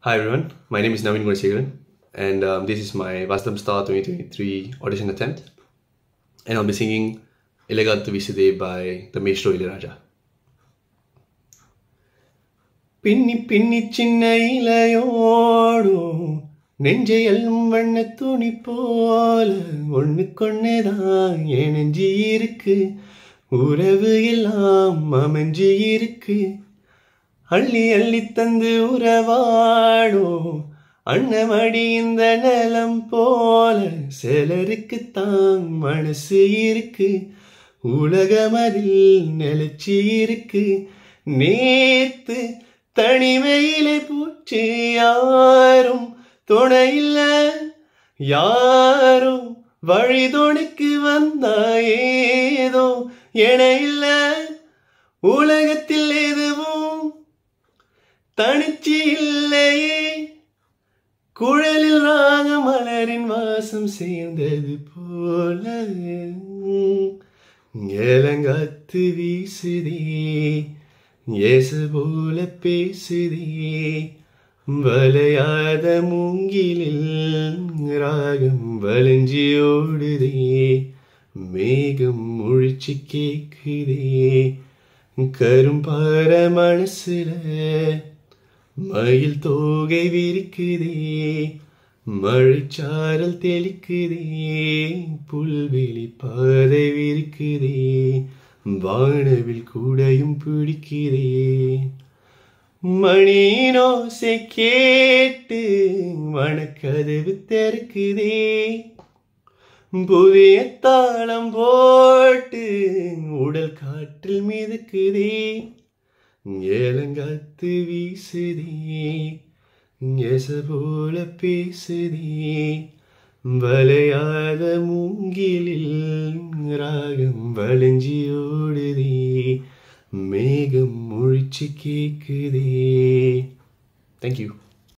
Hi everyone, my name is Navin Gunasegaran and um, this is my Vasdam Star 2023 audition attempt and I'll be singing Elegante Viside by the Maestro Ilayaraja. பின்னி பின்னி சின்ன இலையோடும் நெஞ்சை எல்லும் வண்ண துணி போல ஒண்ணுக்கொண்ணுதான் என் நெஞ்சு இருக்கு உறவு எல்லாம் அமைஞ்சு இருக்கு அள்ளி அள்ளி தந்து உறவாடும் அன்னமடி இந்த நிலம் போல சிலருக்கு தான் மனசு இருக்கு உலகமதில் நிலச்சி இருக்கு நேத்து தனிமையிலே பூச்சி யாரும் துணையில்ல யாரும் வழி துணைக்கு வந்தா ஏதோ என இல்ல உலகத்தில் எதுவும் தனிச்சு இல்லையே குழலில் ராக மலரின் வாசம் சேர்ந்தது போல ஏலங்காத்து வீசுதே ஏசு போல பேசுதே வளையாத மூங்கிலில் ராகம் வளைஞ்சி ஓடுதே மேகம் முழிச்சு கேக்குதே கரும்பார மனசுல மயில் தோகை விரிக்குதே மழைச்சாரல் தெளிக்குதே புல்வெளி பாதை விரிக்குதே வானவில் கூடையும் பிடிக்குதே மணினோசை கேட்டு மணக்கதவு திறக்குதே புதிய தாளம் போட்டு உடல் காற்றில் மிதக்குதே ஏலங்காத்து வீசுதே எச போல பேசுதே வளையாத மூங்கிலில் ராகம் வளைஞ்சி ஓடுதே மேகம் முழிச்சு கேக்குதே தேங்க்யூ